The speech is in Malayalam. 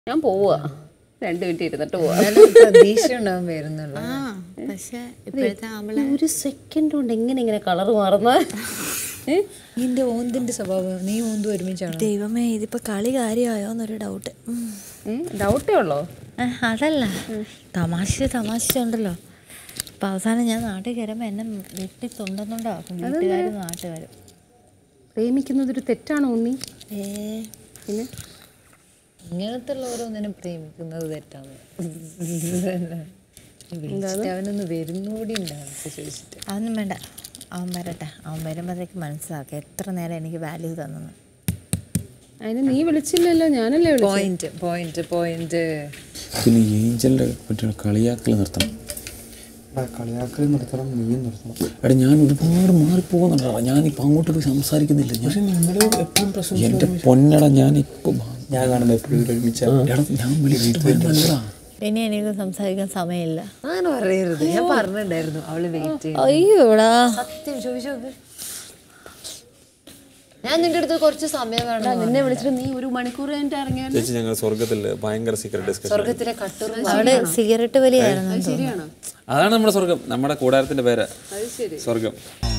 ഞാൻ പോവാ രണ്ട് മിനിറ്റ് ഇരുന്നിട്ട് പോവാ എന്നാലും പ്രതീക്ഷ ഉണ്ടാവും വരുന്നുള്ളൂ ആ പക്ഷെ ഇപ്പോഴത്തെ ആമ്പളെ ഒരു സെക്കൻഡ് കൊണ്ട് എങ്ങനെ ഇങ്ങനെ കളർ മാറുന്ന നിന്റെ ഓന്തിന്റെ സ്വഭാവം നീ ഓന്തും ഒരുമിച്ചാണ് ദൈവമേ ഇതിപ്പോ കളി കാര്യമായോ എന്നൊരു ഡൗട്ട് ഡൗട്ടേ ഉള്ളോ അതല്ല തമാശ തമാശ ഉണ്ടല്ലോ അപ്പൊ അവസാനം ഞാൻ നാട്ടിൽ കയറുമ്പോ എന്നെ വെട്ടി തുണ്ടെന്നുണ്ടാക്കും വീട്ടുകാരും നാട്ടുകാരും പ്രേമിക്കുന്നത് ഒരു തെറ്റാണോ ഉണ്ണി ഏ പിന്നെ ഇങ്ങനത്തെ ഓരോന്നിനും പ്രേമിക്കുന്നത് തെറ്റാണ് വിളിച്ചിട്ട് അവനൊന്ന് വരുന്നുകൂടി ഉണ്ടാവും ചോദിച്ചിട്ട് അതൊന്നും വേണ്ട അവൻ വരട്ടെ അവൻ വരുമ്പോഴത്തേക്ക് മനസ്സിലാക്കാം എത്ര നേരം എനിക്ക് വാല്യൂ തന്നെന്ന് അതിന് നീ വിളിച്ചില്ലല്ലോ ഞാനല്ലേ വിളിച്ചു പോയിന്റ് പോയിന്റ് പോയിന്റ് പിന്നെ ഈ ഏഞ്ചലിൻ്റെ പറ്റിയുള്ള കളിയാക്കൽ നിർത്തണം എടാ, കളിയാക്കൽ നിർത്തണം നീയും നിർത്തണം എടാ ഞാൻ ഒരുപാട് മാറിപ്പോകുന്നുണ്ടാ ഞാനിപ്പോൾ അങ്ങോട്ട് പോയി സംസാരിക്കുന്നില്ല ഞാൻ പക്ഷെ നിങ്ങൾ എപ്പോഴും പ്രശ്നം എൻ്റെ പൊന്നട ഞാനിപ്പോൾ ഞാൻ കാണുമ്പോൾ എപ്പോഴും ഒരുമിച്ച എടാ ഞാൻ വിളിച്ചിട്ട് വരുന്നല്ലടാ ഇനി എനിക്ക് സംസാരിക്കാൻ സമയമില്ല അങ്ങനെ പറയരുത് ഞാൻ പറഞ്ഞിട്ടുണ്ടായിരുന്നു അവള് വെയിറ്റ് ചെയ്യും അയ്യോടാ സത്യം ചോദിച്ചു ഞാൻ നിന്റെ അടുത്ത് കുറച്ച് സമയം വേണം നിന്നെ വിളിച്ചിട്ട് നീ ഒരു മണിക്കൂർ കഴിഞ്ഞിട്ട് ഇറങ്ങിയാൽ ചേച്ചി ഞങ്ങൾ സ്വർഗത്തിൽ ഭയങ്കര സീക്രട്ട് ഡിസ്കഷൻ സ്വർഗത്തിലെ കട്ടറും അവിടെ സിഗരറ്റ് വലിയായിരുന്നു ശരിയാണോ അതാണ് നമ്മുടെ സ്വർഗം നമ്മുടെ കൂടാരത്തിന്റെ പേര് സ്വർഗം